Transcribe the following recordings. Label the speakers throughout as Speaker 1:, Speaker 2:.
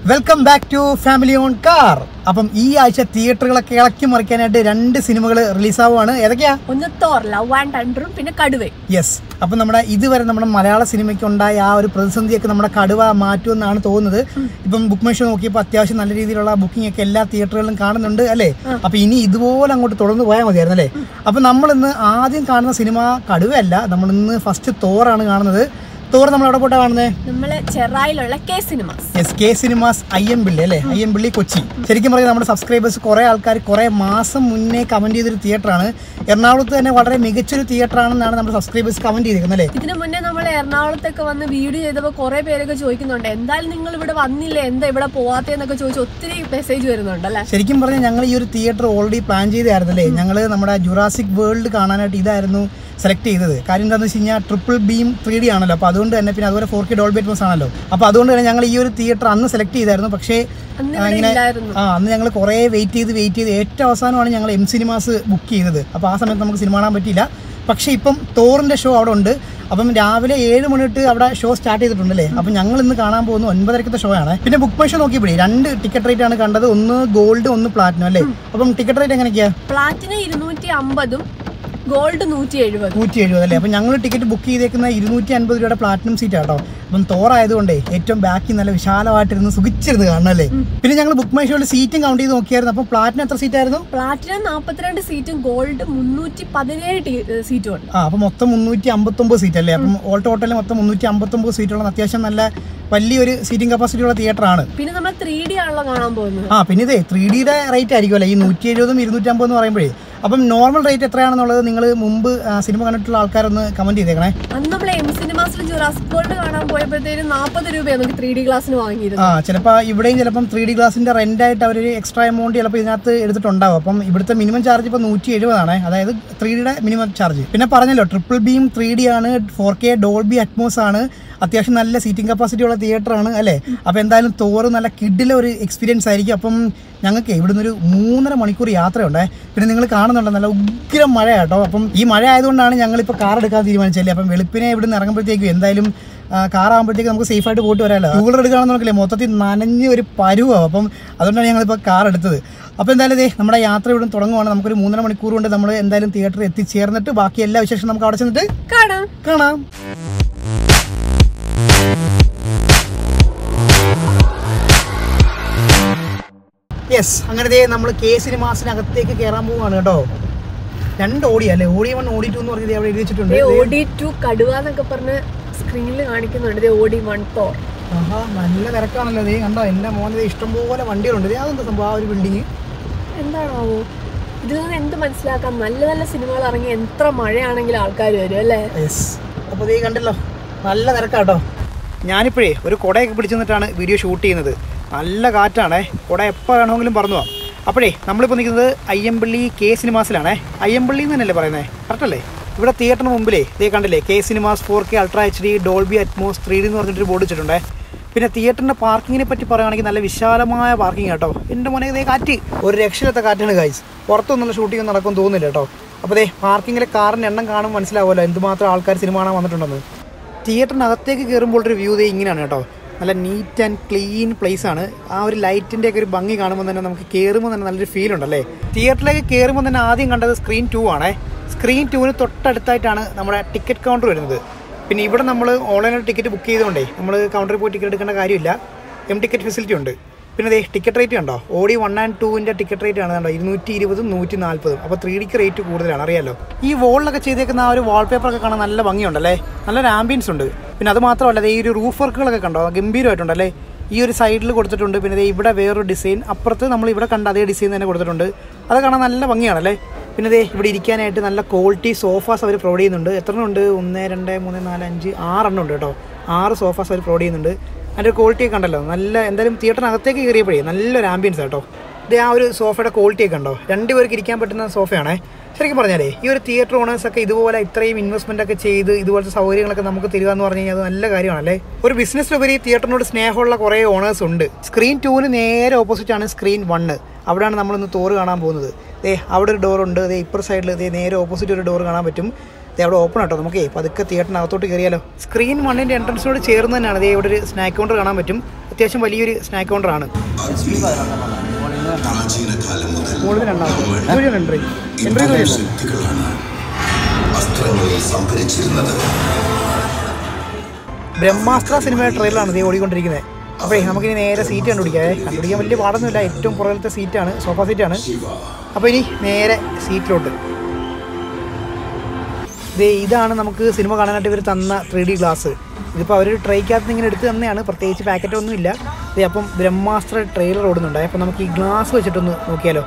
Speaker 1: Welcome back to family on car അപ്പം ഈ ആഴ്ച തിയേറ്ററുകളൊക്കെ ഇളക്കി മറിക്കാനായിട്ട് രണ്ട് സിനിമകൾ റിലീസാവുകയാണ് ഏതൊക്കെയാ
Speaker 2: ഒന്ന് തോർ ലവ് ആൻഡ് തണ്ടറും പിന്നെ കടുവേ
Speaker 1: യെസ് അപ്പം നമ്മുടെ ഇതുവരെ നമ്മുടെ മലയാള സിനിമയ്ക്ക് ഉണ്ടായ ആ ഒരു പ്രതിസന്ധിയൊക്കെ നമ്മുടെ കടുവ മാറ്റുമെന്നാണ് തോന്നുന്നത് ഇപ്പം ബുക്ക് മൈ ഷോ നോക്കിയപ്പോൾ അത്യാവശ്യം നല്ല രീതിയിലുള്ള ബുക്കിംഗ് ഒക്കെ എല്ലാ തിയേറ്ററുകളിലും കാണുന്നുണ്ട് അല്ലേ അപ്പൊ ഇനി ഇതുപോലെ അങ്ങോട്ട് തുടർന്ന് പോയാൽ മതിയായിരുന്നു അല്ലേ അപ്പം നമ്മൾ ഇന്ന് ആദ്യം കാണുന്ന സിനിമ കടുവയല്ല നമ്മൾ ഇന്ന് ഫസ്റ്റ് തോറാണ് കാണുന്നത് തോർ നമ്മൾ എവിടെ പോയിട്ടാണ് കാണുന്നത്
Speaker 2: നമ്മള് ചെറായിലുള്ള K cinemas
Speaker 1: S K cinemas Ayyampilly അല്ലേ അയ്യമ്പിള്ളി കൊച്ചി ശരിക്കും പറഞ്ഞാൽ നമ്മുടെ സബ്സ്ക്രൈബേഴ്സ് കുറേ ആൾക്കാർ കുറേ മാസം മുന്നേ കമന്റ് ചെയ്തൊരു തിയേറ്ററാണ് എറണാകുളത്ത് തന്നെ വളരെ മികച്ചൊരു തിയേറ്റർ ആണെന്നാണ് നമ്മുടെ സബ്സ്ക്രൈബേഴ്സ് കമന്റ് ചെയ്തിരിക്കുന്നത് അല്ലേ
Speaker 2: ഇതിനു മുന്നേ നമ്മൾ എറണാകുളത്തൊക്കെ വന്ന് വീഡിയോ ചെയ്തപ്പോൾ കുറെ പേരൊക്കെ ചോദിക്കുന്നുണ്ട് എന്തായാലും നിങ്ങൾ ഇവിടെ വന്നില്ലേ എന്താ ഇവിടെ പോവാത്തേന്നൊക്കെ ചോദിച്ച് ഒത്തിരി മെസ്സേജ് വരുന്നുണ്ട് അല്ലേ
Speaker 1: ശരിക്കും പറഞ്ഞാൽ ഞങ്ങൾ ഈ ഒരു തിയേറ്റർ ഓൾറെഡി പ്ലാൻ ചെയ്തായിരുന്നല്ലേ ഞങ്ങൾ നമ്മുടെ ജുറാസിക് വേൾഡ് കാണാനായിട്ട് ഇതായിരുന്നു സെലക്ട് ചെയ്തത് കാര്യം എന്താണെന്ന് വെച്ച് കഴിഞ്ഞാൽ ട്രിപ്പിൾ ബീം ത്രീ ഡി ആണല്ലോ അപ്പോൾ അതുകൊണ്ട് തന്നെ പിന്നെ അതുപോലെ ഫോർ കെ ഡോൾബി അറ്റ്മോസ് ആണല്ലോ അപ്പോൾ അതുകൊണ്ട് തന്നെ ഞങ്ങൾ ഈ ഒരു തിയേറ്റർ അന്ന് സെലക്ട് ചെയ്തായിരുന്നു പക്ഷേ
Speaker 2: അന്ന്
Speaker 1: ആ,
Speaker 2: ഇവിടെ
Speaker 1: ഇങ്ങനെ
Speaker 2: ഇല്ലായിരുന്നു
Speaker 1: ആ അന്ന് ഞങ്ങൾ കുറേ വെയിറ്റ് ചെയ്ത് വെയിറ്റ് ചെയ്ത് ഏറ്റവും അവസാനമാണ് ഞങ്ങൾ എം സിനിമാസ് ബുക്ക് ചെയ്തത് അപ്പോൾ ആ സമയത്ത് നമുക്ക് സിനിമ കാണാൻ പറ്റിയില്ല പക്ഷേ ഇപ്പം തോറിൻ്റെ ഷോ അവിടെ ഉണ്ട് അപ്പം രാവിലെ ഏഴ് മണി തൊട്ട് അവിടെ ഷോ സ്റ്റാർട്ട് ചെയ്തിട്ടുണ്ട് അല്ലേ അപ്പം ഞങ്ങൾ ഇന്ന് കാണാൻ പോകുന്ന ഒൻപതരക്കത്തെ ഷോ ആണ് പിന്നെ ബുക്ക് മൈ ഷോ നോക്കിയപ്പോഴേ രണ്ട് ടിക്കറ്റ് റേറ്റ് ആണ് കണ്ടത് ഒന്ന് ഗോൾഡ് ഒന്ന് പ്ലാറ്റിനം അല്ലേ അപ്പം ടിക്കറ്റ് റേറ്റ് എങ്ങനെയൊക്കെയാ
Speaker 2: പ്ലാറ്റിന് ഇരുന്നൂറ്റി അമ്പതും ഗോൾഡ് നൂറ്റി എഴുപതും
Speaker 1: നൂറ്റി എഴുപത് അല്ലേ അപ്പം ഞങ്ങൾ ടിക്കറ്റ് ബുക്ക് ചെയ്തേക്കുന്ന ഇരുന്നൂറ്റി അൻപത് രൂപയുടെ പ്ലാറ്റിനം സീറ്റ് കേട്ടോ അപ്പം തോറായതുകൊണ്ടേ ഏറ്റവും ബാക്കിൽ നല്ല വിശാലമായിട്ടിരുന്ന് സുഖിച്ചിരുന്ന് കാണണം അല്ലേ പിന്നെ ഞങ്ങൾ ബുക്ക് മൈ ഷോയിൽ സീറ്റും കൗണ്ട് ചെയ്ത് നോക്കിയായിരുന്നു അപ്പം പ്ലാറ്റിനം എത്ര സീറ്റ് ആയിരുന്നു
Speaker 2: പ്ലാറ്റിനം നാൽപ്പത്തിരണ്ട് സീറ്റും ഗോൾഡ് മുന്നൂറ്റി പതിനേഴ് സീറ്റും ഉണ്ട്
Speaker 1: ആ അപ്പം മൊത്തം മുന്നൂറ്റി അമ്പത്തൊമ്പത് സീറ്റ് അല്ലേ അപ്പം ഓൾ ടോട്ടൽ മൊത്തം മുന്നൂറ്റി അമ്പത്തൊമ്പത് സീറ്റുള്ള അത്യാവശ്യം നല്ല വലിയൊരു സീറ്റിംഗ് കപ്പാസിറ്റി ഉള്ള തിയേറ്റർ ആണ്
Speaker 2: പിന്നെ നമ്മൾ ത്രീ ഡി ആണല്ലോ കാണാൻ പോകുന്നത്
Speaker 1: ആ പിന്നെ ഇതേ ത്രീ ഡിയുടെ റേറ്റ് ആയിരിക്കുമല്ലോ ഈ നൂറ്റി എഴുപതും ഇരുന്നൂറ്റമ്പത് എന്ന് പറയുമ്പോഴേ അപ്പം നോർമൽ റേറ്റ് എത്രയാണെന്നുള്ളത് നിങ്ങൾ മുമ്പ് ആ, സിനിമ കണ്ടിട്ടുള്ള ആൾക്കാരൊന്ന് കമന്റ് ചെയ്തേക്കണേ
Speaker 2: അന്ന് നമ്മൾ എം സിനിമാസിൽ ജുറാസിക് വേൾഡ് കാണാൻ പോയപ്പോഴത്തേനും നാൽപ്പത് രൂപയാണ് നമുക്ക് ത്രീ ഡി ക്ലാസ്സിന് വാങ്ങിയിരുന്നത്
Speaker 1: ആ ചിലപ്പോൾ ഇവിടെയും ചിലപ്പം ത്രീ ഡി ഗ്ലാസിന്റെ റെന്റ് ആയിട്ട് അവരൊരു എക്സ്ട്രാ എമൗണ്ട് ചിലപ്പോൾ ഇതിനകത്ത് എടുത്തിട്ടുണ്ടാവും അപ്പം ഇവിടുത്തെ മിനിമം ചാർജ് ഇപ്പോൾ നൂറ്റി എഴുപതാണ് അതായത് ത്രീ ഡിയുടെ മിനിമം ചാർജ് പിന്നെ പറഞ്ഞല്ലോ ട്രിപ്പിൾ ബീം ത്രീ ഡി ആണ് ഫോർ കെ ഡോൾബി അറ്റ്മോസ് ആണ് അത്യാവശ്യം നല്ല സീറ്റിംഗ് കപ്പാസിറ്റി ഉള്ള തിയേറ്റർ ആണ് അല്ലേ അപ്പോൾ എന്തായാലും തോറ് നല്ല കിഡിലെ ഒരു എക്സ്പീരിയൻസ് ആയിരിക്കും അപ്പം ഞങ്ങൾക്ക് ഇവിടുന്ന് ഒരു മൂന്നര മണിക്കൂർ യാത്രയുണ്ടേ പിന്നെ നിങ്ങൾ കാണുന്നുണ്ട് നല്ല ഉഗ്രം മഴ കേട്ടോ അപ്പം ഈ മഴ ആയതുകൊണ്ടാണ് ഞങ്ങളിപ്പോൾ കാർ എടുക്കാൻ തീരുമാനിച്ചല്ലേ അപ്പം വെളുപ്പിനെ ഇവിടുന്ന് ഇറങ്ങുമ്പോഴത്തേക്കും എന്തായാലും കാർ ആകുമ്പോഴത്തേക്ക് നമുക്ക് സേഫ് ആയിട്ട് പോയിട്ട് വരാമല്ലോ ടൂവീലർ എടുക്കുകയാണെന്ന് നോക്കില്ലേ മൊത്തത്തിൽ നനഞ്ഞ് ഒരു പരുവാണ് അപ്പം അതുകൊണ്ടാണ് ഞങ്ങളിപ്പോൾ കാർ എടുത്തത് അപ്പോൾ എന്തായാലും ദേ നമ്മുടെ യാത്ര ഇവിടെ തുടങ്ങുവാണ് നമുക്കൊരു മൂന്നര മണിക്കൂർ കൊണ്ട് നമ്മൾ എന്തായാലും തിയേറ്ററിൽ എത്തിച്ചേർന്നിട്ട് ബാക്കി എല്ലാ വിശേഷം നമുക്ക് അവിടെ ചെന്നിട്ട്
Speaker 2: കാണാം
Speaker 1: കാണാം യെസ് അങ്ങനെ ദേ നമ്മൾ കെ സിനിമാസിനകത്തേക്ക് കയറാൻ പോവുകയാണ് കേട്ടോ രണ്ട് ഓടി അല്ലേ ഓടി വൺ ഓടി ടു എന്ന് പറഞ്ഞത് അവിടെ എഴുതി വെച്ചിട്ടുണ്ട്
Speaker 2: ഓഡി ടു കടുവ എന്നൊക്കെ പറഞ്ഞ് സ്ക്രീനിൽ കാണിക്കുന്നുണ്ട് ഓഡി വൺ തോർ
Speaker 1: ആഹാ നല്ല തിരക്കാണല്ലോ ദേ കണ്ടോ എൻ്റെ മോനെ ദേ ഇഷ്ടംപോലെ വണ്ടികളുണ്ട് ദേ അതെന്താ സംഭവം ആ ഒരു ബിൽഡിങ്
Speaker 2: എന്താണാവോ ഇതിൽ നിന്ന് എന്ത് മനസ്സിലാക്കാം നല്ല നല്ല സിനിമകൾ ഇറങ്ങി എത്ര മഴയാണെങ്കിലും ആൾക്കാർ വരും അല്ലേ
Speaker 1: യെസ് അപ്പോൾ ദേ കണ്ടല്ലോ നല്ല തിരക്കാട്ടോ ഞാനിപ്പോഴേ ഒരു കുടയൊക്കെ പിടിച്ചു നിന്നിട്ടാണ് വീഡിയോ ഷൂട്ട് ചെയ്യുന്നത് നല്ല കാറ്റാണേ കുട എപ്പോൾ വേണമെങ്കിലും പറഞ്ഞു പോവാം അപ്പോഴേ നമ്മളിപ്പോൾ നിൽക്കുന്നത് അയ്യമ്പള്ളി കെ സിനിമാസിലാണേ അയ്യമ്പള്ളി എന്ന് തന്നെയല്ലേ പറയുന്നത് കറക്റ്റല്ലേ ഇവിടെ തിയേറ്ററിന് മുമ്പിലേ ഇതേ കണ്ടില്ലേ K cinemas four K ultra H D Dolby Atmos three D എന്ന് പറഞ്ഞിട്ടൊരു ബോർഡ് വെച്ചിട്ടുണ്ടേ പിന്നെ തിയേറ്ററിൻ്റെ പാർക്കിങ്ങിനെ പറ്റി പറയുകയാണെങ്കിൽ നല്ല വിശാലമായ പാർക്കിംഗ് കേട്ടോ എൻ്റെ മോനെ ഇതേ കാറ്റ് ഒരു രക്ഷയിലത്തെ കാറ്റാണ് ഗൈസ് പുറത്തൊന്നുള്ള ഷൂട്ടിംഗ് നടക്കും തോന്നുന്നില്ല കേട്ടോ അപ്പോൾ ദേ പാർക്കിങ്ങിലെ കാറിൻ്റെ എണ്ണം കാണുമ്പോൾ മനസ്സിലാവുമല്ലോ എന്തുമാത്രം ആൾക്കാർ സിനിമ കാണാൻ വന്നിട്ടുണ്ടെന്ന് തിയേറ്ററിനകത്തേക്ക് കയറുമ്പോൾ ഒരു വ്യൂ ദേ ഇങ്ങനെയാണ് കേട്ടോ നല്ല നീറ്റ് ആൻഡ് ക്ലീൻ പ്ലേസ് ആണ് ആ ഒരു ലൈറ്റിൻ്റെ ഒക്കെ ഒരു ഭംഗി കാണുമ്പോൾ തന്നെ നമുക്ക് കയറുമ്പോൾ തന്നെ നല്ലൊരു ഫീൽ ഉണ്ടല്ലേ തിയേറ്ററിലേക്ക് കയറുമ്പോൾ തന്നെ ആദ്യം കണ്ടത് സ്ക്രീൻ ടു ആണേ സ്ക്രീൻ ടുവിന് തൊട്ടടുത്തായിട്ടാണ് നമ്മുടെ ടിക്കറ്റ് കൗണ്ടർ വരുന്നത് പിന്നെ ഇവിടെ നമ്മൾ ഓൺലൈനായിട്ട് ടിക്കറ്റ് ബുക്ക് ചെയ്തുകൊണ്ടേ നമ്മൾ കൗണ്ടറിൽ പോയി ടിക്കറ്റ് എടുക്കേണ്ട കാര്യമില്ല എം ടിക്കറ്റ് ഫെസിലിറ്റി ഉണ്ട് പിന്നെ ദേ ടിക്കറ്റ് റേറ്റ് കണ്ടോ ഓടി വൺ ആൻഡ് ടൂവിൻ്റെ ടിക്കറ്റ് റേറ്റ് ആണ് കണ്ടോ ഇരുന്നൂറ്റി ഇരുപതും നൂറ്റി നാൽപ്പതും അപ്പോൾ ത്രീ ഡിക്ക് റേറ്റ് കൂടുതലാണ് അറിയാലോ ഈ വോളിലൊക്കെ ചെയ്തേക്കുന്ന ആ ഒരു വാൾപേപ്പർ ഒക്കെ കാണാൻ നല്ല ഭംഗിയുണ്ടല്ലേ നല്ലൊരു ആംബിയൻസ് ഉണ്ട് പിന്നെ അത് മാത്രമല്ല ദേ ഈ ഒരു റൂഫ് വർക്കുകളൊക്കെ കണ്ടോ ഗംഭീരമായിട്ടുണ്ടല്ലേ ഈ ഒരു സൈഡിൽ കൊടുത്തിട്ടുണ്ട് പിന്നെ ദേ ഇവിടെ വേറൊരു ഡിസൈൻ അപ്പുറത്ത് നമ്മൾ ഇവിടെ കണ്ട അതേ ഡിസൈൻ തന്നെ കൊടുത്തിട്ടുണ്ട് അത് കാണാൻ നല്ല ഭംഗിയാണല്ലേ പിന്നെ ദേ ഇവിടെ ഇരിക്കാനായിട്ട് നല്ല ക്വാളിറ്റി സോഫാസ് അവർ പ്രൊവൈഡ് ചെയ്യുന്നുണ്ട് എത്ര ഉണ്ട് ഒന്ന് രണ്ട് മൂന്ന് നാല് അഞ്ച് ആറെണ്ണം ഉണ്ട് കേട്ടോ ആറ് സോഫാസ് അവർ പ്രൊവൈഡ് ചെയ്യുന്നുണ്ട് അതിൻ്റെ ക്വാളിറ്റി ഒക്കെ ഉണ്ടല്ലോ നല്ല എന്തായാലും തിയേറ്ററിനകത്തേക്ക് കയറിയപ്പോഴേ നല്ലൊരു ആംബിയൻസ് കേട്ടോ ഇത് ആ ഒരു സോഫയുടെ ക്വാളിറ്റി ഒക്കെ ഉണ്ടോ രണ്ടുപേർക്ക് ഇരിക്കാൻ പറ്റുന്ന സോഫയാണേ ശരിക്കും പറഞ്ഞാലേ ഈ ഒരു തിയേറ്റർ ഓണേഴ്സ് ഒക്കെ ഇതുപോലെ ഇത്രയും ഇൻവെസ്റ്റ്മെന്റ് ഒക്കെ ചെയ്ത് ഇതുപോലത്തെ സൗകര്യങ്ങളൊക്കെ നമുക്ക് തരിക എന്ന് പറഞ്ഞു കഴിഞ്ഞാൽ അത് നല്ല കാര്യമാണല്ലേ ഒരു ബിസിനസ്സിലുപരി തിയേറ്ററിനോട് സ്നേഹമുള്ള കുറേ ഓണേഴ്സ് ഉണ്ട് സ്ക്രീൻ ടൂവിന് നേരെ ഓപ്പോസിറ്റ് ആണ് സ്ക്രീൻ വണ്ണ് അവിടെയാണ് നമ്മളിന്ന് തോറ് കാണാൻ പോകുന്നത് ദേ അവിടെ ഒരു ഡോറുണ്ട് ദേ ഇപ്പുറ സൈഡിൽ ദേ നേരെ ഓപ്പോസിറ്റ് ഒരു ഡോർ കാണാൻ പറ്റും ദേ അവിടെ ഓപ്പൺ ആട്ടോ നമുക്ക് പതുക്കെ തിയേറ്ററിനകത്തോട്ട് കയറിയാലോ സ്ക്രീൻ വണ്ണിൻ്റെ എൻട്രൻസിനോട് ചേർന്ന് തന്നെയാണ് ദേ ഇവിടെ ഒരു സ്നാക്ക് കൗണ്ടർ കാണാൻ പറ്റും അത്യാവശ്യം വലിയൊരു സ്നാക്ക് കൗണ്ടറാണ്
Speaker 3: പ്രാചീന കാലം മുതൽ
Speaker 1: കൂടുതൽ രണ്ടാമത് ഇതുവഴിയാണ് എൻട്രി എൻട്രി
Speaker 3: ഇത്തരം
Speaker 1: ഇതുവഴിയല്ലേ
Speaker 3: ശക്തികളാണ് അസ്ത്രങ്ങൾ സംഭരിച്ചിരുന്നത്
Speaker 1: ബ്രഹ്മാസ്ത്ര സിനിമയുടെ ട്രെയിലറാണ് ഇത് ഓടിക്കൊണ്ടിരിക്കുന്നത് അപ്പോഴേ നമുക്കിനി നേരെ സീറ്റ് കണ്ടുപിടിക്കാം ഏ, കണ്ടുപിടിക്കാൻ വലിയ പാടൊന്നുമില്ല ഏറ്റവും പുറകിലത്തെ സീറ്റാണ് സോഫ സീറ്റാണ് അപ്പോൾ ഇനി നേരെ സീറ്റിലോട്ട് ദേ ഇതാണ് നമുക്ക് സിനിമ കാണാനായിട്ട് ഇവർ തന്ന ത്രീ ഡി ഗ്ലാസ് ഇതിപ്പോൾ അവർ ട്രൈക്കകത്ത് ഇങ്ങനെ എടുത്ത് തന്നെയാണ് പ്രത്യേകിച്ച് പാക്കറ്റ് ഒന്നും ഇല്ല ദേ അപ്പം ബ്രഹ്മാസ്ത്ര ട്രെയിലർ ഓടുന്നുണ്ട് അപ്പോൾ നമുക്ക് ഈ ഗ്ലാസ് വെച്ചിട്ടൊന്ന് നോക്കിയാലോ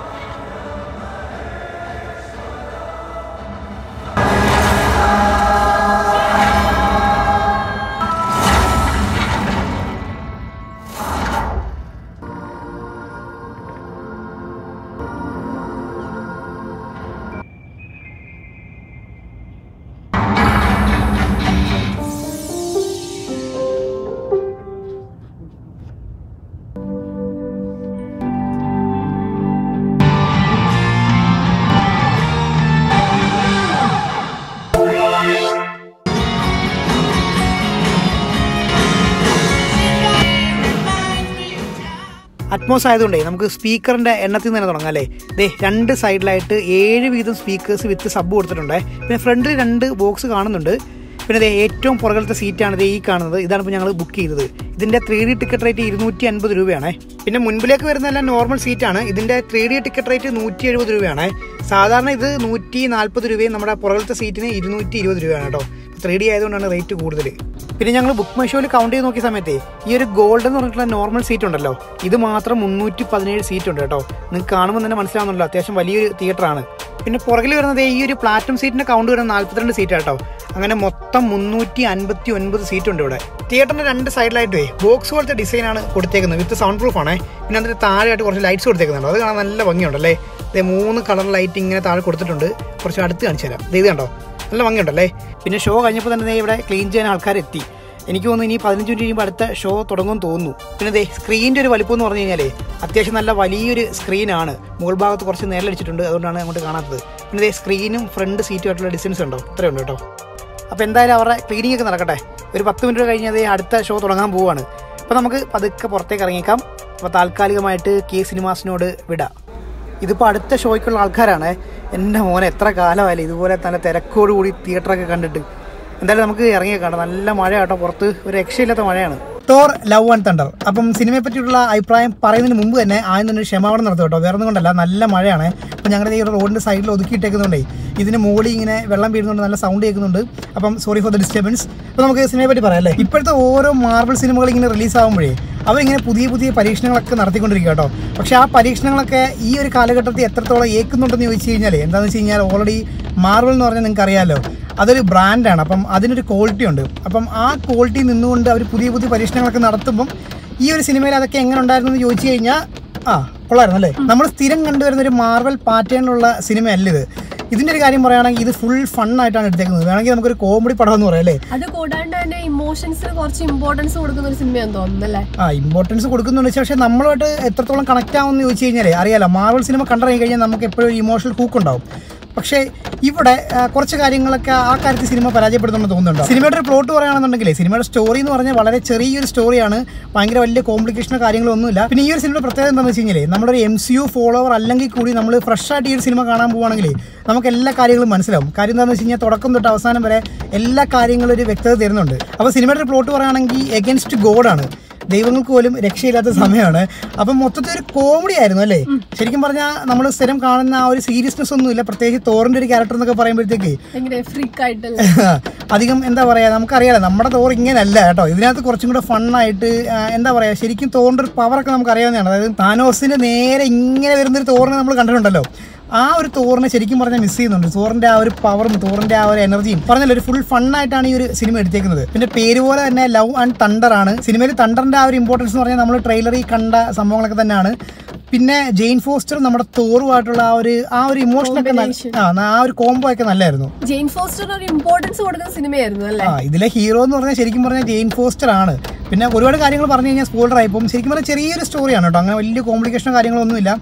Speaker 1: അറ്റ്മോസ് ആയതുകൊണ്ടേ നമുക്ക് സ്പീക്കറിൻ്റെ എണ്ണത്തിൽ നിന്ന് തന്നെ തുടങ്ങാം അല്ലേ ദേ രണ്ട് സൈഡിലായിട്ട് ഏഴ് വീതം സ്പീക്കേഴ്സ് വിത്ത് സബ് കൊടുത്തിട്ടുണ്ട് പിന്നെ ഫ്രണ്ടിൽ രണ്ട് ബോക്സ് കാണുന്നുണ്ട് പിന്നെ ദേ ഏറ്റവും പുറകിലത്തെ സീറ്റാണ് ദേ ഈ കാണുന്നത് ഇതാണ് ഇപ്പോൾ ഞങ്ങൾ ബുക്ക് ചെയ്തത് ഇതിൻ്റെ ത്രീ ഡി ടിക്കറ്റ് റേറ്റ് ഇരുന്നൂറ്റി അൻപത് രൂപയാണ് പിന്നെ മുൻപിലേക്ക് വരുന്നതെല്ലാം നോർമൽ സീറ്റാണ് ഇതിൻ്റെ ത്രീ ഡി ടിക്കറ്റ് റേറ്റ് നൂറ്റി എഴുപത് രൂപയാണ് സാധാരണ ഇത് നൂറ്റി നാൽപ്പത് രൂപയും നമ്മുടെ പുറകിലത്തെ സീറ്റിന് ഇരുന്നൂറ്റി ഇരുപത് രൂപയാണ് കേട്ടോ ത്രീ ഡി ആയതുകൊണ്ടാണ് റേറ്റ് കൂടുതൽ പിന്നെ ഞങ്ങൾ ബുക്ക് മൈ ഷോയിൽ കൗണ്ട് ചെയ്ത് നോക്കിയ സമയത്തേ ഈ ഒരു ഗോൾഡ് എന്ന് പറഞ്ഞിട്ടുള്ള നോർമൽ സീറ്റ് ഉണ്ടല്ലോ ഇത് മാത്രം മുന്നൂറ്റി പതിനേഴ് സീറ്റ് ഉണ്ട് കേട്ടോ നിങ്ങൾക്ക് കാണുമ്പോൾ തന്നെ മനസ്സിലാവുന്നുണ്ടല്ലോ അത്യാവശ്യം വലിയൊരു തിയേറ്ററാണ് പിന്നെ പുറകിൽ വരുന്നത് ഈ ഒരു പ്ലാറ്റിനം സീറ്റിന്റെ കൗണ്ട് വരുന്നത് നാൽപ്പത്തിരണ്ട് സീറ്റ് കേട്ടോ അങ്ങനെ മൊത്തം മുന്നൂറ്റി അൻപത്തി ഒൻപത് സീറ്റ് ഉണ്ട് ഇവിടെ തിയേറ്ററിന്റെ രണ്ട് സൈഡിലായിട്ടേ ബോക്സ് പോലത്തെ ഡിസൈനാണ് കൊടുത്തേക്കുന്നത് വിത്ത് സൗണ്ട് പ്രൂഫ് ആണ് പിന്നെ അതിന്റെ താഴെയായിട്ട് കുറച്ച് ലൈറ്റ്സ് കൊടുത്തേക്കുന്നുണ്ട് അത് കാണാൻ നല്ല ഭംഗിയുണ്ടല്ലേ ദേ മൂന്ന് കളർ ലൈറ്റ് ഇങ്ങനെ താഴെ കൊടുത്തിട്ടുണ്ട് കുറച്ച് അടുത്ത് കാണിച്ചു തരാം ദേ ഇത് കണ്ടോ നല്ല ഭംഗിയുണ്ടല്ലേ പിന്നെ ഷോ കഴിഞ്ഞപ്പോൾ തന്നെ ദേ ഇവിടെ ക്ലീൻ ചെയ്യാൻ ആൾക്കാർ എത്തി എനിക്ക് തോന്നുന്നു ഇനി പതിനഞ്ച് മിനിറ്റ് കഴിയുമ്പോൾ അടുത്ത ഷോ തുടങ്ങുമെന്ന് തോന്നുന്നു പിന്നെ ദേ സ്ക്രീനിൻ്റെ ഒരു വലിപ്പം എന്ന് പറഞ്ഞു കഴിഞ്ഞാലേ അത്യാവശ്യം നല്ല വലിയൊരു സ്ക്രീനാണ് മുകൾ ഭാഗത്ത് കുറച്ച് നേരിലടിച്ചിട്ടുണ്ട് അതുകൊണ്ടാണ് അങ്ങോട്ട് കാണാത്തത് പിന്നെ ദേ സ്ക്രീനും ഫ്രണ്ട് സീറ്റുമായിട്ടുള്ള ഡിസ്റ്റൻസ് ഉണ്ടോ ഇത്രയുണ്ട് കേട്ടോ അപ്പോൾ എന്തായാലും അവരുടെ ക്ലീനിങ് ഒക്കെ നടക്കട്ടെ ഒരു പത്ത് മിനിറ്റ് കഴിഞ്ഞ് അതേ അടുത്ത ഷോ തുടങ്ങാൻ പോവുകയാണ് അപ്പോൾ നമുക്ക് പതുക്കെ പുറത്തേക്ക് ഇറങ്ങിയേക്കാം അപ്പോൾ താൽക്കാലികമായിട്ട് കെ സിനിമാസിനോട് വിടാം ഇതിപ്പോൾ അടുത്ത ഷോയ്ക്കുള്ള ആൾക്കാരാണ് എൻ്റെ മോനെ എത്ര കാലമായാലും ഇതുപോലെ നല്ല തിരക്കോടുകൂടി തിയേറ്ററൊക്കെ കണ്ടിട്ട് എന്തായാലും നമുക്ക് ഇറങ്ങിയേക്കാം നല്ല മഴ കേട്ടോ പുറത്ത് ഒരു രക്ഷയില്ലാത്ത മഴയാണ് തോർ ലവ് ആൻഡ് തണ്ടർ അപ്പം സിനിമയെ പറ്റിയുള്ള അഭിപ്രായം പറയുന്നതിന് മുമ്പ് തന്നെ ആദ്യം തന്നെ ഒരു ക്ഷമാപണം നടത്തും കേട്ടോ വേറെ ഒന്നും കൊണ്ടല്ല നല്ല മഴയാണ് അപ്പം ഞങ്ങളുടെ ഈ ഒരു റോഡിൻ്റെ സൈഡിൽ ഒതുക്കിയിട്ടേക്കുന്നുണ്ടേ ഇതിന് മുകളിൽ ഇങ്ങനെ വെള്ളം വീഴുന്നുണ്ട് നല്ല സൗണ്ട് കേൾക്കുന്നുണ്ട് അപ്പം സോറി ഫോർ ദ ഡിസ്റ്റർബൻസ് അപ്പോൾ നമുക്ക് സിനിമയെ പറ്റി പറയാം അല്ലേ ഇപ്പോഴത്തെ ഓരോ മാർബിൾ സിനിമകൾ ഇങ്ങനെ റിലീസ് ആകുമ്പോഴേ അവരിങ്ങനെ പുതിയ പുതിയ പരീക്ഷണങ്ങളൊക്കെ നടത്തിക്കൊണ്ടിരിക്കുക കേട്ടോ പക്ഷേ ആ പരീക്ഷണങ്ങളൊക്കെ ഈ ഒരു കാലഘട്ടത്തിൽ എത്രത്തോളം ഏക്കുന്നുണ്ടെന്ന് ചോദിച്ചു കഴിഞ്ഞാൽ എന്താണെന്ന് വെച്ച് കഴിഞ്ഞാൽ ഓൾറെഡി മാർബിൾ എന്ന് പറഞ്ഞാൽ നിങ്ങൾക്ക് അറിയാമല്ലോ അതൊരു ബ്രാൻഡാണ് അപ്പം അതിനൊരു ക്വാളിറ്റി ഉണ്ട് അപ്പം ആ ക്വാളിറ്റി നിന്നുകൊണ്ട് അവർ പുതിയ പുതിയ പരീക്ഷണങ്ങളൊക്കെ നടത്തുമ്പം ഈ ഒരു സിനിമയിൽ അതൊക്കെ എങ്ങനെ ഉണ്ടായിരുന്നു എന്ന് ചോദിച്ചു കഴിഞ്ഞാൽ ആ കൊള്ളായിരുന്നു അല്ലേ നമ്മൾ സ്ഥിരം കണ്ടുവരുന്ന ഒരു മാർവൽ പാറ്റേണിലുള്ള സിനിമയല്ല ഇത് ഇതിൻ്റെ ഒരു കാര്യം പറയുകയാണെങ്കിൽ ഇത് ഫുൾ ഫണ്ണായിട്ടാണ് എടുത്തേക്കുന്നത് വേണമെങ്കിൽ നമുക്കൊരു കോമഡി പടം എന്ന് പറയാം അല്ലേ
Speaker 2: അത് കൂടാണ്ട് തന്നെ ഇമോഷൻസിന് കുറച്ച് ഇമ്പോർട്ടൻസ് കൊടുക്കുന്ന ഒരു സിനിമയാന്ന് തോന്നുന്നു അല്ലേ
Speaker 1: ആ ഇമ്പോർട്ടൻസ് കൊടുക്കുന്നുണ്ട് പക്ഷേ നമ്മളുമായിട്ട് എത്രത്തോളം കണക്ട് ആവുമെന്ന് ചോദിച്ചു കഴിഞ്ഞാൽ അറിയാലോ മാർവൽ സിനിമ കണ്ടിറങ്ങി കഴിഞ്ഞാൽ നമുക്ക് എപ്പോഴും ഒരു ഇമോഷണൽ ഹൂക്ക് ഉണ്ടാവും പക്ഷേ ഇവിടെ ആ, കുറച്ച് കാര്യങ്ങളൊക്കെ ആ കാര്യത്തിൽ സിനിമ പരാജയപ്പെടുന്നുണ്ടെന്ന് തോന്നുന്നുണ്ട് സിനിമയുടെ ഒരു പ്ലോട്ട് പറയുകയാണെന്നുണ്ടെങ്കിൽ സിനിമയുടെ സ്റ്റോറി എന്ന് പറഞ്ഞാൽ വളരെ ചെറിയൊരു സ്റ്റോറിയാണ് ഭയങ്കര വലിയ കോംപ്ലിക്കേഷനോ കാര്യങ്ങളോ ഒന്നുമില്ല പിന്നെ ഈ ഒരു സിനിമയുടെ പ്രത്യേകത എന്താണെന്ന് വെച്ച് കഴിഞ്ഞാൽ നമ്മളൊരു എം സി യു ഫോളോവർ അല്ലെങ്കിൽ കൂടി നമ്മൾ ഫ്രഷ് ആയിട്ട് ഈ ഒരു സിനിമ കാണാൻ പോവുകയാണെങ്കിൽ നമുക്ക് എല്ലാ കാര്യങ്ങളും മനസ്സിലാവും കാര്യം എന്താണെന്ന് വെച്ച് കഴിഞ്ഞാൽ തുടക്കം തൊട്ട് അവസാനം വരെ എല്ലാ കാര്യങ്ങളും ഒരു വ്യക്തത തരുന്നുണ്ട് അപ്പോൾ സിനിമയുടെ ഒരു പ്ലോട്ട് പറയുകയാണെങ്കിൽ എഗൻസ്റ്റ് ഗോഡാണ് ദൈവങ്ങൾക്ക് പോലും രക്ഷയില്ലാത്ത സമയമാണ് അപ്പം മൊത്തത്തിൽ ഒരു കോമഡി ആയിരുന്നു അല്ലേ ശരിക്കും പറഞ്ഞാൽ നമ്മൾ സ്ഥിരം കാണുന്ന ആ ഒരു സീരിയസ്നെസ് ഒന്നുമില്ല പ്രത്യേകിച്ച് തോറിന്റെ ഒരു ക്യാരക്ടർ എന്നൊക്കെ പറയുമ്പോഴത്തേക്ക്
Speaker 2: ഭയങ്കര ഫ്രീക്ക് ആയിട്ടല്ലേ
Speaker 1: അധികം എന്താ പറയാ നമുക്കറിയാലോ നമ്മുടെ തോർ ഇങ്ങനെയല്ല കേട്ടോ ഇതിനകത്ത് കുറച്ചും കൂടെ ഫണ്ണായിട്ട് എന്താ പറയാ ശരിക്കും തോറിന്റെ ഒരു പവറൊക്കെ നമുക്ക് അറിയാവുന്നതാണ് അതായത് താനോസിന്റെ നേരെ ഇങ്ങനെ വരുന്നൊരു തോറിനെ നമ്മൾ കണ്ടിട്ടുണ്ടല്ലോ ആ ഒരു തോറിനെ ശരിക്കും പറഞ്ഞാൽ മിസ് ചെയ്യുന്നുണ്ട് തോറിന്റെ ആ ഒരു പവറും തോറിന്റെ ആ ഒരു എനർജിയും പറഞ്ഞല്ലോ ഒരു ഫുൾ ഫണ്ണായിട്ടാണ് ഈ ഒരു സിനിമ എടുത്തേക്കുന്നത് പിന്നെ പേര് പോലെ തന്നെ ലവ് ആൻഡ് തണ്ടർ ആണ് സിനിമയിൽ തണ്ടറിന്റെ ആ ഒരു ഇമ്പോർട്ടൻസ് എന്ന് പറഞ്ഞാൽ നമ്മൾ ട്രെയിലറിൽ കണ്ട സംഭവങ്ങളൊക്കെ തന്നെയാണ് പിന്നെ ജെയിൻ ഫോസ്റ്റർ നമ്മുടെ തോറുമായിട്ടുള്ള ആ ഒരു ആ ഒരു ഇമോഷനൊക്കെ
Speaker 2: Combination.
Speaker 1: ആ ആ ഒരു കോംബോ ഒക്കെ നല്ലായിരുന്നു
Speaker 2: ജെയിൻ ഫോസ്റ്റർ ഒരു ഇമ്പോർട്ടൻസ് കൊടുക്കുന്ന സിനിമയായിരുന്നു അല്ലേ
Speaker 1: ആ ഇതിലെ ഹീറോ എന്ന് പറഞ്ഞാൽ ശരിക്കും പറഞ്ഞാൽ ജെയിൻ ഫോസ്റ്റർ ആണ് പിന്നെ ഒരുപാട് കാര്യങ്ങൾ പറഞ്ഞു കഴിഞ്ഞാൽ സ്പോയിലർ ആയിപ്പോൾ ശരിക്കും പറഞ്ഞാൽ ചെറിയൊരു സ്റ്റോറിയാണ് കേട്ടോ അങ്ങനെ വലിയ കോംപ്ലിക്കേഷനോ കാര്യങ്ങളോ ഒന്നുമില്ല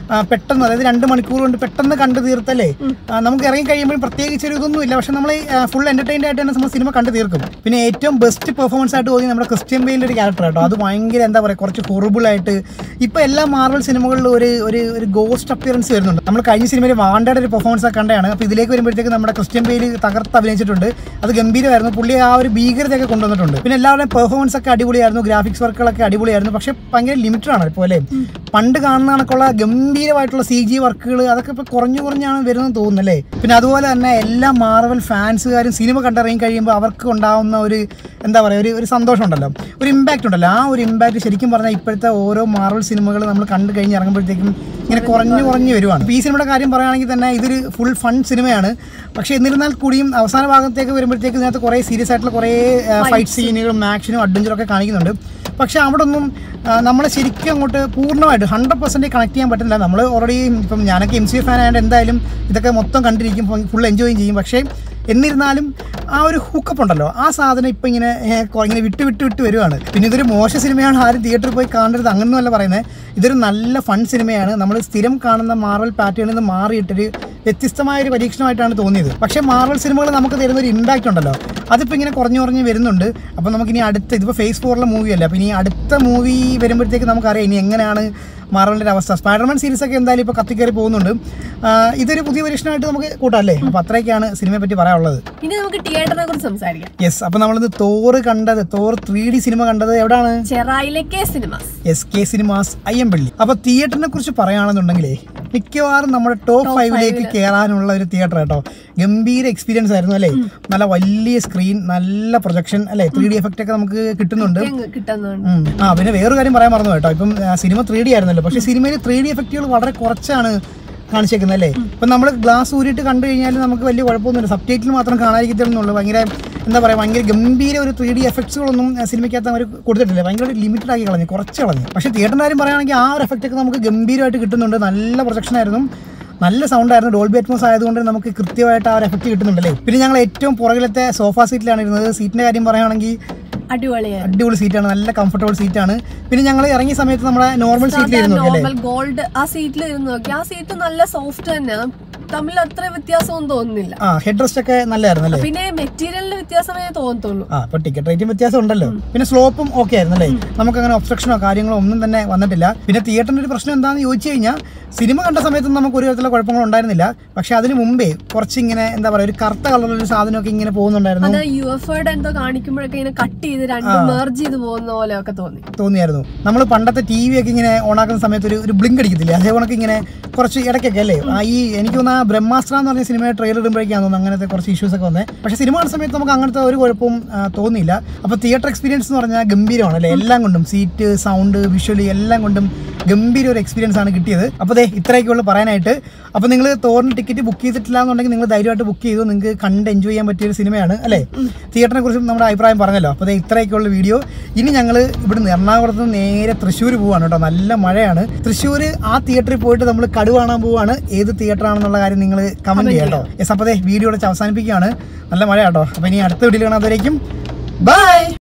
Speaker 1: ആ, പെട്ടെന്ന് അതായത് രണ്ട് മണിക്കൂർ കൊണ്ട് പെട്ടെന്ന് കണ്ടു തീർത്തല്ലേ ആ, നമുക്ക് ഇറങ്ങി കഴിയുമ്പോൾ പ്രത്യേകിച്ച് ഒരു ഇതൊന്നും ഇല്ല പക്ഷെ നമ്മൾ ഫുൾ എന്റർടൈൻഡ് ആയിട്ട് തന്നെ നമ്മൾ സിനിമ കണ്ടു തീർക്കും പിന്നെ ഏറ്റവും ബെസ്റ്റ് പെർഫോമൻസ് ആയിട്ട് തോന്നി നമ്മുടെ ക്രിസ്ത്യൻ ബെയിലിന്റെ ഒരു ക്യാരക്ടർ കേട്ടോ അത് ഭയങ്കര എന്താ പറയുക കുറച്ച് ഹൊറിബിൾ ആയിട്ട് ഇപ്പൊ എല്ലാ മാർവൽ സിനിമകളിലും ഒരു ഒരു ഒരു ഗോസ്റ്റ് അപ്പിയറൻസ് വരുന്നുണ്ട് നമ്മൾ കഴിഞ്ഞ സിനിമയിൽ വാണ്ടയുടെ ഒരു പെർഫോമൻസ് ഒക്കെ കണ്ടാണ് അപ്പോൾ ഇതിലേക്ക് വരുമ്പോഴത്തേക്ക് നമ്മുടെ ക്രിസ്ത്യൻ ബെയിൽ തകർത്ത് അഭിനയിച്ചിട്ടുണ്ട് അത് ഗംഭീരമായിരുന്നു പുള്ളി ആ ഒരു ഭീകരതയൊക്കെ കൊണ്ടുവന്നിട്ടുണ്ട് പിന്നെ എല്ലാവരുടെയും പെർഫോമൻസ് ഒക്കെ അടിപൊളിയായിരുന്നു ഗ്രാഫിക്സ് വർക്കുകളൊക്കെ അടിപൊളിയായിരുന്നു പക്ഷെ ഭയങ്കര ലിമിറ്റഡ് ആണ് ഇപ്പോൾ അല്ലേ പണ്ട് കാണുന്ന കണക്കുള്ള ഗംഭീരമായിട്ടുള്ള സി ജി വർക്കുകൾ അതൊക്കെ ഇപ്പോൾ കുറഞ്ഞു കുറഞ്ഞാണ് വരുന്നത് തോന്നുന്നല്ലേ പിന്നെ അതുപോലെ തന്നെ എല്ലാ മാർവൽ ഫാൻസുകാരും സിനിമ കണ്ടിറങ്ങി കഴിയുമ്പോൾ അവർക്ക് ഉണ്ടാവുന്ന ഒരു എന്താ പറയുക ഒരു ഒരു സന്തോഷം ഉണ്ടല്ലോ ഒരു ഇമ്പാക്റ്റ് ഉണ്ടല്ലോ ആ ഒരു ഇമ്പാക്റ്റ് ശരിക്കും പറഞ്ഞാൽ ഇപ്പോഴത്തെ ഓരോ മാർവൽ സിനിമകൾ നമ്മൾ കണ്ടു കഴിഞ്ഞ് ഇറങ്ങുമ്പോഴത്തേക്കും ഇങ്ങനെ കുറഞ്ഞു കുറഞ്ഞു വരുവാണ് ഇപ്പോൾ ഈ സിനിമയുടെ കാര്യം പറയുകയാണെങ്കിൽ തന്നെ ഇതൊരു ഫുൾ ഫൺ സിനിമയാണ് പക്ഷേ എന്നിരുന്നാൽ കൂടിയും അവസാന ഭാഗത്തേക്ക് വരുമ്പോഴത്തേക്ക് ഇതിനകത്ത് കുറേ സീരിയസ് ആയിട്ടുള്ള കുറേ ഫൈറ്റ് സീനുകളും ആക്ഷനും അഡ്വഞ്ചറും ഒക്കെ കാണിക്കുന്നുണ്ട് പക്ഷേ അവിടെ ഒന്നും നമ്മളെ ശരിക്കും അങ്ങോട്ട് പൂർണ്ണമായിട്ട് ഹൺഡ്രഡ് പെർസെൻറ്റ് കണക്ട് ചെയ്യാൻ പറ്റുന്നില്ല നമ്മൾ ഓൾറെഡി ഇപ്പം ഞാനൊക്കെ എം സി ഫാൻ ആയതുകൊണ്ട് എന്തായാലും ഇതൊക്കെ മൊത്തം കണ്ടിരിക്കും ഫുൾ എൻജോയ് ചെയ്യും പക്ഷേ എന്നിരുന്നാലും ആ ഒരു ഹൂക്കപ്പ് ഉണ്ടല്ലോ ആ സാധനം ഇപ്പം ഇങ്ങനെ ഏഹ്, കൊ- ഇങ്ങനെ വിട്ട് വിട്ട് വിട്ട് വരുവാണ് പിന്നെ ഇതൊരു മോശ സിനിമയാണ് ആരും തിയേറ്ററിൽ പോയി കാണരുത് അങ്ങനെയൊന്നുമല്ല പറയുന്നത് ഇതൊരു നല്ല ഫൺ സിനിമയാണ് നമ്മൾ സ്ഥിരം കാണുന്ന മാർവൽ പാറ്റേണിൽ നിന്ന് മാറിയിട്ടൊരു വ്യത്യസ്തമായ ഒരു പരീക്ഷണമായിട്ടാണ് തോന്നിയത് പക്ഷേ മാർവൽ സിനിമകൾ നമുക്ക് തരുന്ന ഒരു ഇമ്പാക്റ്റ് ഉണ്ടല്ലോ അതിപ്പോൾ ഇങ്ങനെ കുറഞ്ഞു കുറഞ്ഞ് വരുന്നുണ്ട് അപ്പോൾ നമുക്കിനി അടുത്ത ഇതിപ്പോൾ ഫേസ് ഫോറിലെ മൂവി അല്ല അപ്പോൾ ഇനി അടുത്ത മൂവി വരുമ്പോഴത്തേക്ക് നമുക്കറിയാം ഇനി എങ്ങനെയാണ് മാർവലിൻ്റെ ഒരു അവസ്ഥ സ്പൈഡർമാൻ സീരീസ് ഒക്കെ എന്തായാലും ഇപ്പോൾ കത്തിക്കയറി പോകുന്നുണ്ട് ആ, ഇതൊരു പുതിയ പരീക്ഷണമായിട്ട് നമുക്ക് കൂട്ടാം അല്ലേ അപ്പോൾ അത്രയൊക്കെയാണ് സിനിമയെ പറ്റി പറയാനുള്ളത്
Speaker 2: ഇനി നമുക്ക് തിയേറ്ററിനെ കുറിച്ച് സംസാരിക്കാം
Speaker 1: യെസ് അപ്പോൾ നമ്മളിന്ന് തോറ് കണ്ടത് തോർ ത്രീ ഡി സിനിമ കണ്ടത് എവിടെയാണ്
Speaker 2: ചെറായിലെ K cinemas
Speaker 1: S K cinemas Ayyampally അപ്പൊ തിയേറ്ററിനെ കുറിച്ച് പറയുകയാണെന്നുണ്ടെങ്കിലേ മിക്കവാറും നമ്മുടെ ടോപ്പ് ഫൈവിലേക്ക് കയറാനുള്ള ഒരു തിയേറ്റർ കേട്ടോ ഗംഭീര എക്സ്പീരിയൻസ് ആയിരുന്നു അല്ലേ നല്ല വലിയ സ്ക്രീൻ നല്ല പ്രൊജക്ഷൻ അല്ലേ ത്രീ ഡി എഫക്റ്റ് ഒക്കെ നമുക്ക് കിട്ടുന്നുണ്ട്
Speaker 2: കിട്ടുന്നുണ്ട്
Speaker 1: ഉം. ആ പിന്നെ വേറൊരു കാര്യം പറയാൻ മറന്നു കേട്ടോ ഇപ്പം ആ, സിനിമ ത്രീ ഡി ആയിരുന്നല്ലോ പക്ഷേ സിനിമയിൽ ത്രീ ഡി എഫക്റ്റുകൾ വളരെ കുറച്ചാണ് കാണിച്ചേക്കുന്നത് അല്ലേ ഇപ്പം നമ്മൾ ഗ്ലാസ് ഊരിയിട്ട് കണ്ടു കഴിഞ്ഞാൽ നമുക്ക് വലിയ കുഴപ്പമൊന്നുമില്ല സബ് ടൈറ്റിൽ മാത്രം കാണാതിരിക്കത്തുള്ളൂ ഭയങ്കര എന്താ പറയുക ഭയങ്കര ഗംഭീര ഒരു ത്രീ ഡി എഫക്ട്സുകളൊന്നും ആ, സിനിമയ്ക്കകത്ത് അവർ കൊടുത്തിട്ടില്ല ഭയങ്കര ലിമിറ്റഡ് ആക്കി കളഞ്ഞു കുറച്ച് കളഞ്ഞു പക്ഷേ തിയേറ്ററിൻ്റെ കാര്യം പറയുകയാണെങ്കിൽ ആ ഒരു എഫക്റ്റ് ഒക്കെ നമുക്ക് ഗംഭീരമായിട്ട് കിട്ടുന്നുണ്ട് നല്ല പ്രൊജക്ഷൻ ആയിരുന്നു നല്ല സൗണ്ട് ആയിരുന്നു ഡോൾബി അറ്റ്മോസ് ആയതുകൊണ്ട് നമുക്ക് കൃത്യമായിട്ട് ആ ഒരു എഫക്റ്റ് കിട്ടുന്നുണ്ടല്ലേ പിന്നെ ഞങ്ങൾ ഏറ്റവും പുറകിലത്തെ സോഫ സീറ്റിലാണ് ഇരുന്നത് സീറ്റിന്റെ കാര്യം പറയുകയാണെങ്കിൽ
Speaker 2: അടിപൊളിയായിരുന്നു
Speaker 1: അടിപൊളി സീറ്റാണ് നല്ല കംഫർട്ടബിൾ സീറ്റാണ് പിന്നെ ഞങ്ങൾ ഇറങ്ങിയ സമയത്ത് നമ്മുടെ നോർമൽ സീറ്റിലിരുന്നു അല്ലേ
Speaker 2: നോർമൽ ഗോൾഡ് ആ സീറ്റിൽ ഇരുന്ന് നോക്കി ആ സീറ്റ് നല്ല സോഫ്റ്റ് തന്നെ തമ്മിൽ അത്ര വ്യത്യാസമൊന്നും തോന്നുന്നില്ല
Speaker 1: ആ ഹെഡ് റെസ്റ്റ് ഒക്കെ നല്ലായിരുന്നു അല്ലേ
Speaker 2: പിന്നെ മെറ്റീരിയലിന്റെ വ്യത്യാസമേ തോന്നത്തുള്ളൂ
Speaker 1: ആ അപ്പൊ ടിക്കറ്റ് റേറ്റും വ്യത്യാസം ഉണ്ടല്ലോ പിന്നെ സ്ലോപ്പും ഓക്കെ ആയിരുന്നു അല്ലേ നമുക്ക് അങ്ങനെ ഒബ്സ്ട്രക്ഷനോ കാര്യങ്ങളോ ഒന്നും തന്നെ വന്നിട്ടില്ല പിന്നെ തിയേറ്ററിന്റെ ഒരു പ്രശ്നം എന്താണെന്ന് ചോദിച്ചു കഴിഞ്ഞാൽ സിനിമ കണ്ട സമയത്ത് നമുക്ക് ഒരു തരത്തിലുള്ള കുഴപ്പങ്ങളും ഉണ്ടായിരുന്നില്ല പക്ഷെ അതിന് മുമ്പേ കുറച്ചിങ്ങനെ എന്താ പറയുക ഒരു കറുത്ത കളറിലുള്ള ഒരു സാധനമൊക്കെ ഇങ്ങനെ പോകുന്നുണ്ടായിരുന്നു
Speaker 2: അത് യു എഫ് ഐയുടെ എന്തോ കാണിക്കുമ്പോഴൊക്കെ ഇങ്ങനെ കട്ട് ചെയ്ത് രണ്ട് മെർജ് ചെയ്ത് പോകുന്ന പോലെയൊക്കെ തോന്നി
Speaker 1: തോന്നിയായിരുന്നു നമ്മൾ പണ്ടത്തെ ടി വി ഒക്കെ ഇങ്ങനെ ഓണാക്കുന്ന സമയത്ത് ഒരു ഒരു ബ്ലിങ്ക് അടിക്കത്തില്ലേ അതേപോലെ ഇങ്ങനെ കുറച്ച് ഇടയ്ക്കൊക്കെ അല്ലേ ആ ഈ എനിക്ക് തോന്നുന്ന ആ ബ്രഹ്മാസ്ത്ര എന്ന് പറഞ്ഞ സിനിമ ട്രെയിലർ ഇടുമ്പോഴേക്കാണ് തോന്നുന്നു അങ്ങനത്തെ കുറച്ച് ഇഷ്യൂസ് ഒക്കെ വന്നത് പക്ഷേ സിനിമ കാണുന്ന സമയത്ത് നമുക്ക് അങ്ങനത്തെ ഒരു കുഴപ്പവും ആ, തോന്നിയില്ല അപ്പോൾ തിയേറ്റർ എക്സ്പീരിയൻസ് എന്ന് പറഞ്ഞാൽ ഗംഭീരമാണ് അല്ലേ എല്ലാം കൊണ്ടും സീറ്റ് സൗണ്ട് വിഷ്വലി എല്ലാം കൊണ്ടും ഗംഭീര ഒരു എക്സ്പീരിയൻസ് ആണ് കിട്ടിയത് അപ്പോൾ ദേ ഇത്രയൊക്കെയുള്ളൂ പറയാനായിട്ട് അപ്പോൾ നിങ്ങൾ തോറിന് ടിക്കറ്റ് ബുക്ക് ചെയ്തിട്ടില്ല എന്നുണ്ടെങ്കിൽ നിങ്ങൾ ധൈര്യമായിട്ട് ബുക്ക് ചെയ്തു നിങ്ങൾക്ക് കണ്ട് എൻജോയ് ചെയ്യാൻ പറ്റിയ ഒരു സിനിമയാണ് അല്ലേ തിയേറ്ററിനെ കുറിച്ചും നമ്മുടെ അഭിപ്രായം പറഞ്ഞല്ലോ അപ്പോൾ ദേ ഇത്രയൊക്കെയുള്ള വീഡിയോ ഇനി ഞങ്ങൾ ഇവിടുന്ന് എറണാകുളത്ത് നിന്ന് നേരെ തൃശ്ശൂർ പോവാണ് കേട്ടോ നല്ല മഴയാണ് തൃശ്ശൂർ ആ തിയേറ്ററിൽ പോയിട്ട് നമ്മൾ കടു കാണാൻ പോവാണ് ഏത് തിയേറ്റർ ആണെന്നുള്ള കാര്യം നിങ്ങൾ കമന്റ് ചെയ്യാം കേട്ടോ യെസ് അപ്പോൾ ദേ വീഡിയോ ഇവിടെ അവസാനിപ്പിക്കുകയാണ് നല്ല മഴ കേട്ടോ അപ്പോൾ ഇനി അടുത്ത വീഡിയോ കാണാത്തവരേക്കും ബൈ